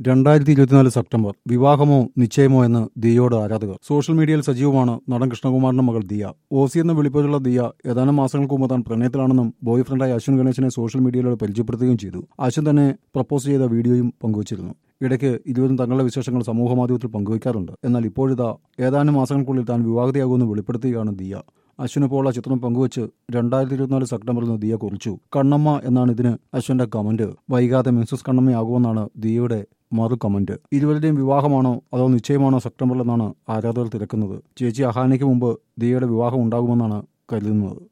രണ്ടായിരത്തി ഇരുപത്തിനാല് സെപ്റ്റംബർ വിവാഹമോ നിശ്ചയമോ എന്ന് ദിയയോട് ആരാധകർ സോഷ്യൽ മീഡിയയിൽ സജീവമാണ് നടൻ കൃഷ്ണകുമാറിന്റെ മകൾ ദിയ ഓസി എന്ന വിളിപ്പേരുള്ള ദിയ ഏതാനും മാസങ്ങൾക്ക് മുമ്പ് താൻ പ്രണയത്തിലാണെന്നും ബോയ് ഫ്രണ്ടായ അശ്വിൻ ഗണേശനെ സോഷ്യൽ മീഡിയയിലൂടെ പരിചയപ്പെടുത്തുകയും ചെയ്തു അശ്വിൻ തന്നെ പ്രപ്പോസ് ചെയ്ത വീഡിയോയും പങ്കുവച്ചിരുന്നു ഇടയ്ക്ക് ഇരുവരും തങ്ങളുടെ വിശേഷങ്ങൾ സമൂഹമാധ്യമത്തിൽ പങ്കുവയ്ക്കാറുണ്ട് എന്നാൽ ഇപ്പോഴിതാ ഏതാനും മാസങ്ങൾക്കുള്ളിൽ താൻ വിവാഹിതയാകുമെന്ന് വെളിപ്പെടുത്തുകയാണ് ദിയ അശ്വിനിപ്പോൾ ആ ചിത്രം പങ്കുവച്ച് രണ്ടായിരത്തി ഇരുപത്തിനാല് സെപ്റ്റംബറിൽ നിന്ന് ദിയ കുറിച്ചു കണ്ണമ്മ എന്നാണ് ഇതിന് അശ്വിന്റെ കമന്റ് വൈകാതെ മിൻസസ് കണ്ണമ്മയാകുമെന്നാണ് ദിയയുടെ മറു കമന്റ് ഇരുവരുടെയും വിവാഹമാണോ അതോ നിശ്ചയമാണോ സെപ്റ്റംബറിലെന്നാണ് ആരാധകർ തിരക്കുന്നത് ചേച്ചി അഹാനയ്ക്ക് മുമ്പ് ദിയയുടെ വിവാഹം ഉണ്ടാകുമെന്നാണ് കരുതുന്നത്